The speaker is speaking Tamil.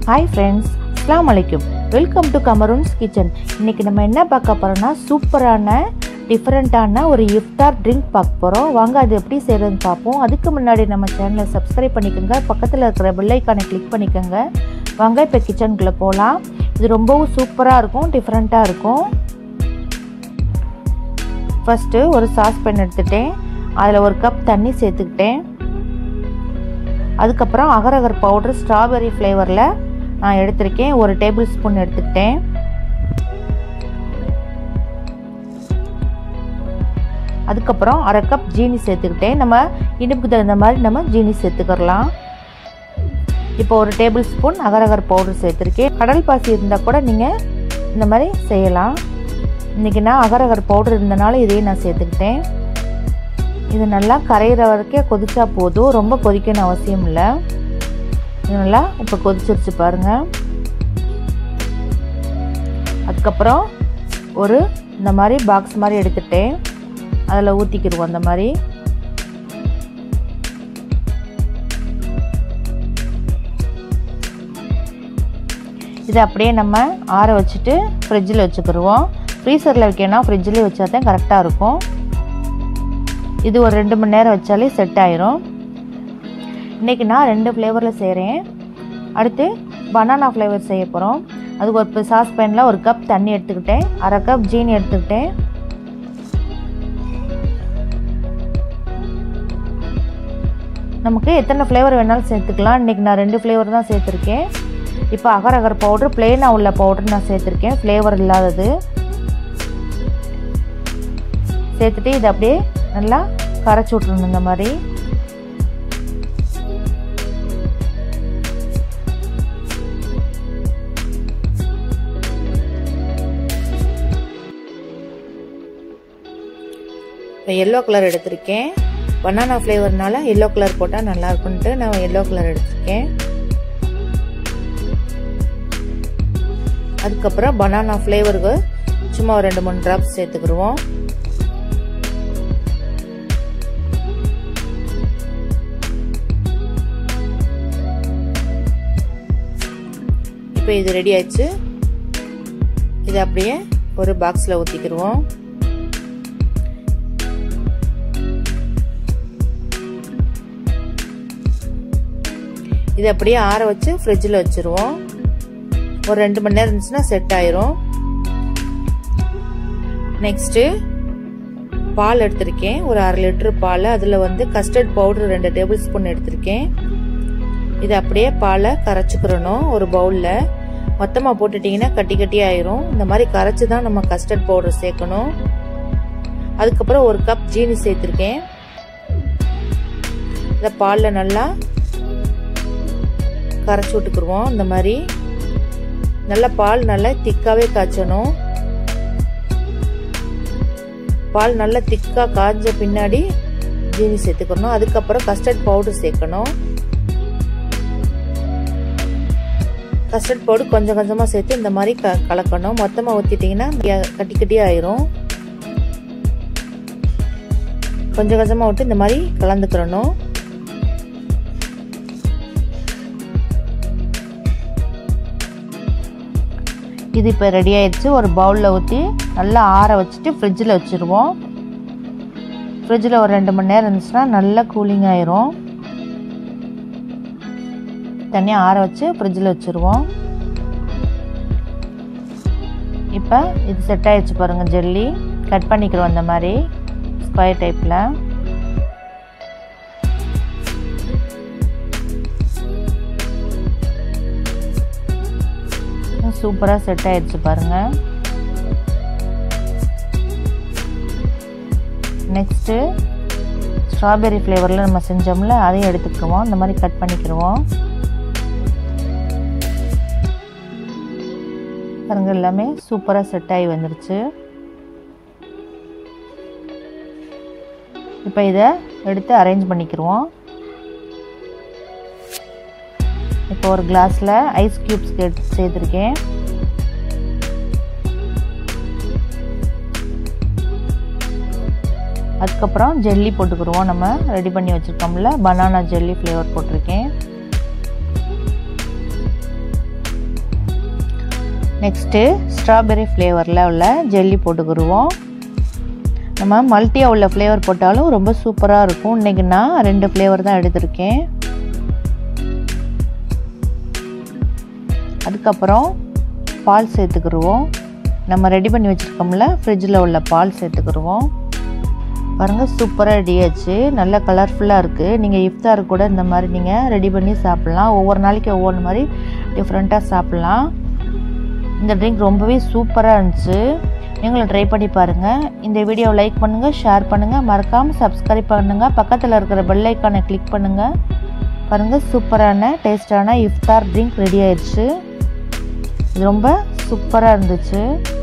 ஹாய் ஃப்ரெண்ட்ஸ் அஸ்லாம் வலைக்கும் வெல்கம் டு கமரூன்ஸ் கிச்சன் இன்றைக்கி நம்ம என்ன பார்க்க போகிறோம்னா சூப்பரான டிஃப்ரெண்ட்டான ஒரு இஃப்தார் ட்ரிங்க் பார்க்க போகிறோம் வாங்க அது எப்படி செய்கிறதுன்னு பார்ப்போம் அதுக்கு முன்னாடி நம்ம சேனலை சப்ஸ்கிரைப் பண்ணிக்கோங்க பக்கத்தில் இருக்கிற பெல்லைக்கானை கிளிக் பண்ணிக்கோங்க வாங்க இப்போ கிச்சனுக்குள்ளே போகலாம் இது ரொம்பவும் சூப்பராக இருக்கும் டிஃப்ரெண்ட்டாக இருக்கும் ஃபஸ்ட்டு ஒரு சாஸ் பேன் எடுத்துட்டேன் அதில் ஒரு கப் தண்ணி சேர்த்துக்கிட்டேன் அதுக்கப்புறம் அகரகர் பவுடர் ஸ்ட்ராபெரி ஃப்ளேவரில் நான் எடுத்திருக்கேன் ஒரு டேபிள் ஸ்பூன் எடுத்துக்கிட்டேன் அதுக்கப்புறம் அரை கப் ஜீனி சேர்த்துக்கிட்டேன் நம்ம இனிப்புக்கு தகுந்த மாதிரி நம்ம ஜீனி சேர்த்துக்கிறலாம் இப்போ ஒரு டேபிள் ஸ்பூன் அகரகர் பவுடர் சேர்த்துருக்கேன் கடல் பாசி இருந்தால் கூட நீங்கள் இந்த மாதிரி செய்யலாம் இன்றைக்கி நான் அகரகர் பவுடர் இருந்தனால இதையும் நான் சேர்த்துக்கிட்டேன் இது நல்லா கரையிற வரைக்கும் கொதிச்சா போதும் ரொம்ப கொதிக்கணும் அவசியம் இல்லை இது நல்லா இப்போ கொதிச்சிருச்சு பாருங்கள் அதுக்கப்புறம் ஒரு இந்த மாதிரி பாக்ஸ் மாதிரி எடுத்துட்டேன் அதில் ஊற்றிக்கிடுவோம் அந்த மாதிரி இதை அப்படியே நம்ம ஆற வச்சுட்டு ஃப்ரிட்ஜில் வச்சுக்கிடுவோம் ஃப்ரீசரில் வைக்கணும் ஃப்ரிட்ஜில் வச்சா தான் கரெக்டாக இருக்கும் இது ஒரு ரெண்டு மணி நேரம் வச்சாலே செட் ஆயிரும் இன்றைக்கி நான் ரெண்டு ஃப்ளேவரில் செய்கிறேன் அடுத்து பனானா ஃப்ளேவர் செய்ய போகிறோம் அதுக்கு ஒரு சாஸ் பேனில் ஒரு கப் தண்ணி எடுத்துக்கிட்டேன் அரை கப் ஜீனி எடுத்துக்கிட்டேன் நமக்கு எத்தனை ஃப்ளேவர் வேணாலும் சேர்த்துக்கலாம் இன்றைக்கி நான் ரெண்டு ஃப்ளேவர் தான் சேர்த்துருக்கேன் இப்போ அகர் அகர் பவுட்ரு பிளெயினாக உள்ள பவுடர் நான் சேர்த்துருக்கேன் ஃப்ளேவர் இல்லாதது சேர்த்துட்டு இதை அப்படியே நல்லா கரைச்சி விட்ருணும் இந்த மாதிரி இப்போ எல்லோ கலர் எடுத்திருக்கேன் பனானா ஃப்ளேவர்னால எல்லோ கலர் போட்டால் நல்லா இருக்குன்ட்டு நான் எல்லோ கலர் எடுத்திருக்கேன் அதுக்கப்புறம் பனானா ஃப்ளேவருக்கு சும்மா ஒரு ரெண்டு மூணு ட்ராப்ஸ் சேர்த்துக்கிடுவோம் இப்போ இது ரெடி ஆயிடுச்சு இதை அப்படியே ஒரு பாக்ஸில் ஊற்றிக்கிடுவோம் இதை அப்படியே ஆற வச்சு ஃப்ரிட்ஜில் வச்சுருவோம் ஒரு ரெண்டு மணி நேரம் இருந்துச்சுன்னா செட் ஆயிரும் நெக்ஸ்ட்டு பால் எடுத்திருக்கேன் ஒரு அரை லிட்டரு பால் அதில் வந்து கஸ்டர்ட் பவுடர் ரெண்டு டேபிள் ஸ்பூன் எடுத்திருக்கேன் இது அப்படியே பாலை கரைச்சிக்கிறணும் ஒரு பவுலில் மொத்தமாக போட்டுட்டிங்கன்னா கட்டி கட்டி ஆயிரும் இந்த மாதிரி கரைச்சி தான் நம்ம கஸ்டர்ட் பவுடர் சேர்க்கணும் அதுக்கப்புறம் ஒரு கப் ஜீனி சேர்த்துருக்கேன் இந்த பாலில் நல்லா கரைச்சி விட்டுக்குருவோம் இந்த மாதிரி நல்லா பால் நல்லா திக்காகவே காய்ச்சணும் பால் நல்லா திக்காக காய்ஞ்ச பின்னாடி ஜீனி சேர்த்துக்கணும் அதுக்கப்புறம் கஸ்டர்ட் பவுடர் சேர்க்கணும் கஸ்டர்ட் பவுடர் கொஞ்சம் கொஞ்சமாக சேர்த்து இந்த மாதிரி க கலக்கணும் மொத்தமாக ஊற்றிட்டிங்கன்னா கட்டி கட்டி ஆயிரும் கொஞ்சம் கொஞ்சமாக விட்டு இந்த மாதிரி கலந்துக்கிறணும் இது இப்போ ரெடி ஆயிடுச்சு ஒரு பவுலில் ஊற்றி நல்லா ஆற வச்சுட்டு ஃப்ரிட்ஜில் வச்சுருவோம் ஃப்ரிட்ஜில் ஒரு ரெண்டு மணி நேரம் இருந்துச்சுன்னா நல்லா கூலிங் ஆயிரும் தனியாக ஆற வச்சு ஃப்ரிட்ஜில் வச்சுருவோம் இப்போ இது செட் ஆயிடுச்சு பாருங்கள் ஜெல்லி கட் பண்ணிக்கிறோம் இந்த மாதிரி ஸ்கொயர் டைப்பில் சூப்பராக செட் ஆயிடுச்சு பாருங்கள் நெக்ஸ்ட்டு ஸ்ட்ராபெரி ஃப்ளேவரில் நம்ம செஞ்சோம்ல அதையும் எடுத்துக்கிடுவோம் இந்த மாதிரி கட் பண்ணிக்கிடுவோம் பாருங்க எல்லாமே சூப்பராக செட் ஆகி வந்துருச்சு இப்போ இதை எடுத்து அரேஞ்ச் பண்ணிக்கிடுவோம் இப்போ ஒரு கிளாஸில் ஐஸ் க்யூப்ஸ் எடுத்து சேர்த்துருக்கேன் அதுக்கப்புறம் ஜெல்லி போட்டுக்கிடுவோம் நம்ம ரெடி பண்ணி வச்சுருக்கோம்ல பனானா ஜெல்லி ஃப்ளேவர் போட்டிருக்கேன் நெக்ஸ்ட்டு ஸ்ட்ராபெரி ஃப்ளேவரில் உள்ள ஜெல்லி போட்டுக்கிடுவோம் நம்ம மல்டியாக உள்ள ஃப்ளேவர் போட்டாலும் ரொம்ப சூப்பராக இருக்கும் இன்றைக்கி நான் ரெண்டு ஃப்ளேவர் தான் எடுத்திருக்கேன் அதுக்கப்புறம் பால் சேர்த்துக்கிடுவோம் நம்ம ரெடி பண்ணி வச்சுருக்கோம்ல ஃப்ரிட்ஜில் உள்ள பால் சேர்த்துக்கிடுவோம் பாருங்கள் சூப்பராக ரெடி ஆச்சு நல்ல கலர்ஃபுல்லாக இருக்குது நீங்கள் இஃப்தார் கூட இந்த மாதிரி நீங்கள் ரெடி பண்ணி சாப்பிட்லாம் ஒவ்வொரு நாளைக்கு ஒவ்வொரு மாதிரி டிஃப்ரெண்ட்டாக சாப்பிட்லாம் இந்த ட்ரிங்க் ரொம்பவே சூப்பராக இருந்துச்சு நீங்களும் ட்ரை பண்ணி பாருங்கள் இந்த வீடியோவை லைக் பண்ணுங்கள் ஷேர் பண்ணுங்கள் மறக்காமல் சப்ஸ்கிரைப் பண்ணுங்கள் பக்கத்தில் இருக்கிற பெல் ஐக்கானை கிளிக் பண்ணுங்கள் பாருங்கள் சூப்பரான டேஸ்டான இஃப்தார் ட்ரிங்க் ரெடி ஆயிடுச்சு இது ரொம்ப சூப்பராக இருந்துச்சு